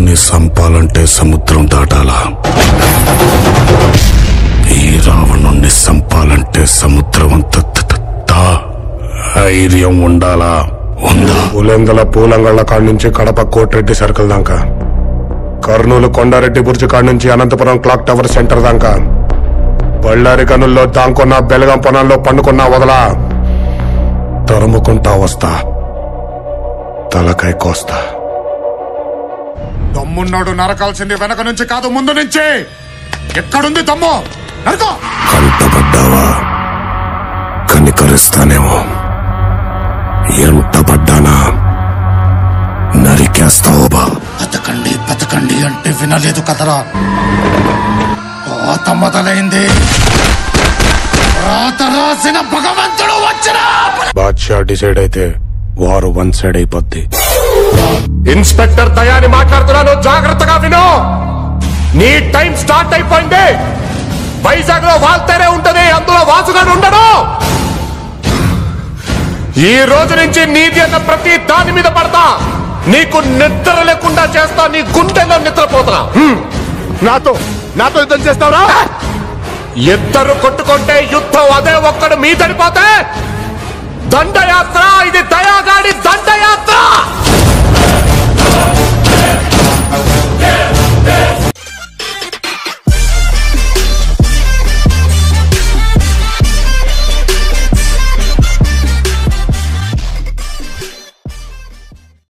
రావణుణ్ణి సంపాలంటే సముద్రం దాటాలా ఈ రావణుణ్ణి సంపాలంటే సముద్రం అంత త- త- తా- ధైర్యం ఉండాలా ఉందా పులెందల పూలంగళ్ళ కాడ నుంచి కడప కోటిరెడ్డి సర్కిల్ దాకా కర్నూలు కొండారెడ్డి బుర్జి కాడ నుంచి అనంతపురం క్లాక్ టవర్ సెంటర్ దాకా బళ్ళారి గనుల్లో దాంకున్న బెలగం పొనాల్లో పండుకున్నా వదలా తరుముకుంటా వస్తా తలకాయ కోస్తా దమ్మున్నాడు నరకాల్సింది వెనక నుంచి కాదు ముందు నుంచి ఎక్కడుంది దమ్ము నరకో కంటపడ్డావా కనికరిస్తానేమో ఎంటపడ్డానా నరికేస్తావో బా బతకండి బతకండి అంటే వినలేదు కదరా కోత మొదలైంది రాత రాసిన భగవంతుడు వచ్చినా బాద్షా డిసైడ్ అయితే వారు వన్ సైడ్ అయిపోద్ది ఇన్స్పెక్టర్ దయాని మాట్లాడుతున్నాను జాగ్రత్తగా విను నీ టైం స్టార్ట్ అయిపోయింది వైజాగ్ లో వాళ్తేనే ఉంటది అందులో వాసుగాడు ఉండడు ఈ రోజు నుంచి నీతి అన్న ప్రతి దాని మీద పడతా నీకు నిద్ర లేకుండా చేస్తా నీ గుండెలో నిద్రపోతా నాతో నాతో యుద్ధం చేస్తావరా ఇద్దరు కొట్టుకుంటే యుద్ధం అదే ఒక్కడు మీ చనిపోతే దండయాత్ర ఇది దయాగాడి దండయాత్ర